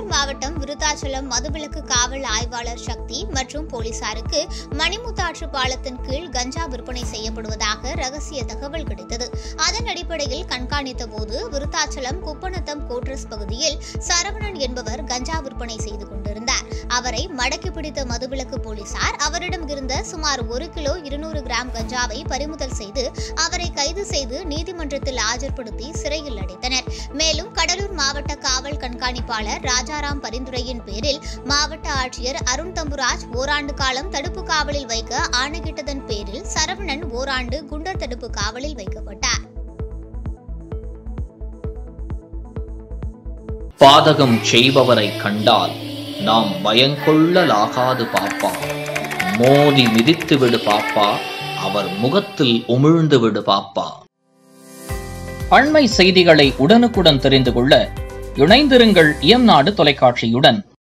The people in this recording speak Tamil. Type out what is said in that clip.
மாவட்டம் விருத்தாச்சலம் மதுவிலக்கு காவல் ஆய்வாளர் சக்தி மற்றும் போலீசாருக்கு மணிமுத்தாற்று பாலத்தின் கீழ் கஞ்சா விற்பனை செய்யப்படுவதாக ரகசிய தகவல் கிடைத்தது அதன் அடிப்படையில் கண்காணித்த போது விருத்தாச்சலம் குப்பநத்தம் கோட்ரஸ் பகுதியில் சரவணன் என்பவர் கஞ்சா விற்பனை செய்து கொண்டிருந்தார் அவரை மடக்கி பிடித்த மதுவிலக்கு போலீசார் அவரிடம் இருந்த சுமார் ஒரு கிலோ இருநூறு கிராம் கஞ்சாவை பறிமுதல் செய்து அவரை கைது செய்து நீதிமன்றத்தில் ஆஜர்படுத்தி சிறையில் அடைத்தனர் மேலும் கடலூர் மாவட்ட காவல் கண்காணிப்பாளர் ராஜாராம் பரிந்துரையின் பேரில் மாவட்ட ஆட்சியர் அருண் தம்புராஜ் ஓராண்டு காலம் தடுப்பு காவலில் வைக்க ஆணையிட்டதன் பேரில் சரவணன் ஓராண்டு குண்டர் தடுப்பு காவலில் வைக்கப்பட்டார் பாதகம் செய்பவரை கண்டால் நாம் பயங்கொள்ளலாகாது பாப்பா மோதி மிதித்து விடு பாப்பா அவர் முகத்தில் உமிழ்ந்து விடு பாப்பா அண்மை செய்திகளை உடனுக்குடன் தெரிந்து கொள்ள இணைந்திருங்கள் இயம்நாடு தொலைக்காட்சியுடன்